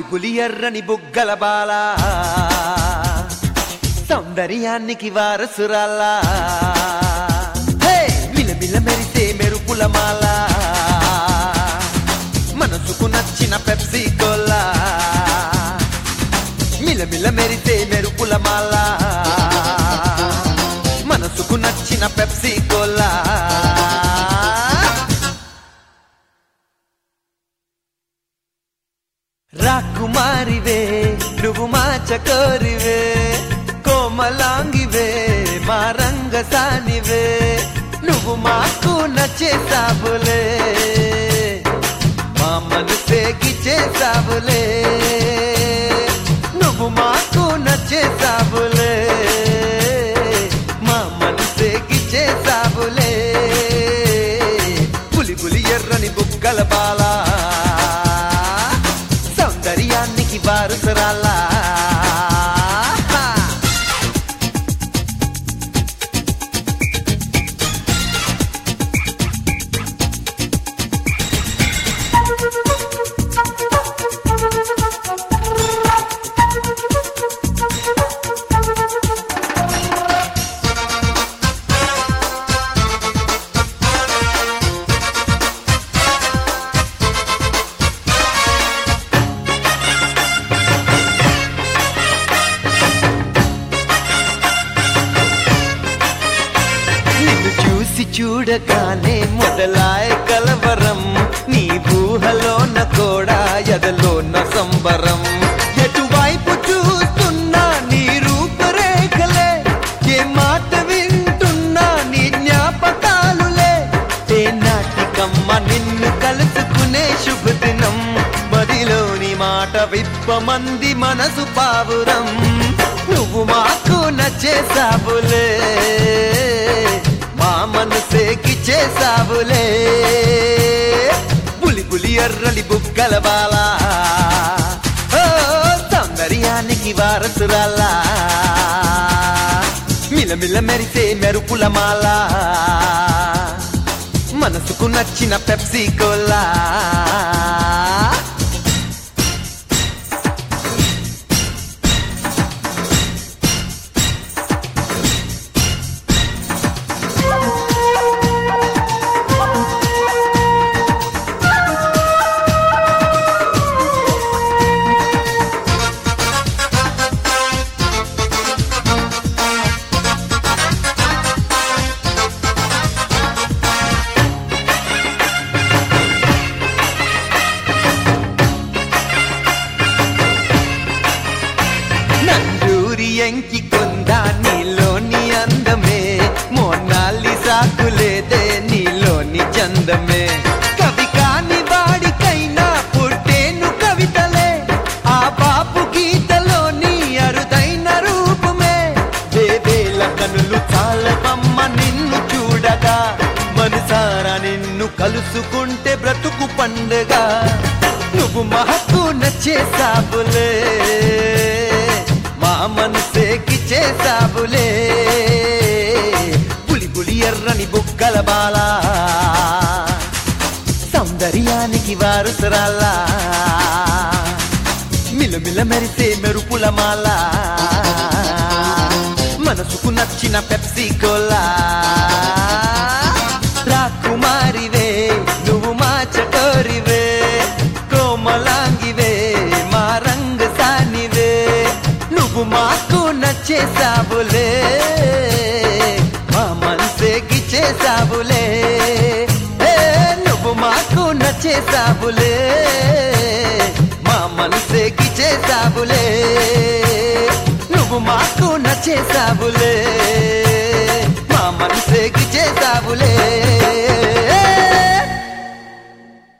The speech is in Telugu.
పులి ఎర్రని బుగ్గల బాల సౌందర్యానికి వారసురాలా హే! మిలమిల మెరిసే మెరుపుల మాల మనసుకు నచ్చిన పెప్సీ కోలా మిలమిల మెరిసే మెరుపుల మాల మనసుకు నచ్చిన పెప్సీ కోలా రాకుమారివే నువ్వు మా చకోరివే కోమలాంగివే మా రంగసానివే నువ్వు మాకు నచ్చేసావులే మా మనసేకి చేసావులే నువ్వు మాకు నచ్చేసావులే మా మనసేకి చేసావులే పులి పులి ఎర్రని బుగ్గల బాలా సౌందర్యానికి వారసురాలా నిన్ను చూసి చూడగానే మొదలాయ కలవరం నీ ఊహలోన కూడా ఎదలోన సంబరం ఎటువైపు చూస్తున్నా నీ రూపురేఖలే ఏ మాట వింటున్నా నీ జ్ఞాపకాలులే ఏ నాటికమ్మ నిన్ను కలుసుకునే శుభదినం మదిలోని మాట విప్పమంది మనసు పావురం నువ్వు మాకు నచ్చేసావులే మా మనసేకి చేసావులే పులి పులి ఎర్రలి బుగ్గల బాలా ఓ, సౌందర్యానికి వారసురాలా మిలమిల మెరిసే మెరుపుల మాల మనసుకు నచ్చిన పెప్సీ కోలా నంజూరి ఎంకి కొందా నీలోని అందమే మోనాలి సాకులేదే నీలోని చందమే కవి కాని వాడికైనా పుట్టేను కవితలే ఆ బాపు గీతలోని అరుదైన రూపమే దేవేల కనులు చాలవమ్మ నిన్ను చూడగా మనసారా నిన్ను కలుసుకుంటే బ్రతుకు పండుగ నువ్వు మహకు నచ్చేసావులే మా మనసేకి చేసావులే పులి పులి ఎర్రని బుగ్గల బాలా సౌందర్యానికి వారసురాలా మిలమిల మెరిసే మెరుపుల మాల మనసుకు నచ్చిన పెప్సీ కోలా రాకుమారివే నువ్వు మా చకోరివే కోమలాంగివే మా రంగసానివే నువ్వు మాకు నచ్చేసావులే మా మనసేకి చేసావులే ఏ, నువ్వు మాకు నచ్చేసావులే మా మనసేకి చేసావులే నువ్వు మాకు నచ్చేసావులే మా మనసేకి చేసావులే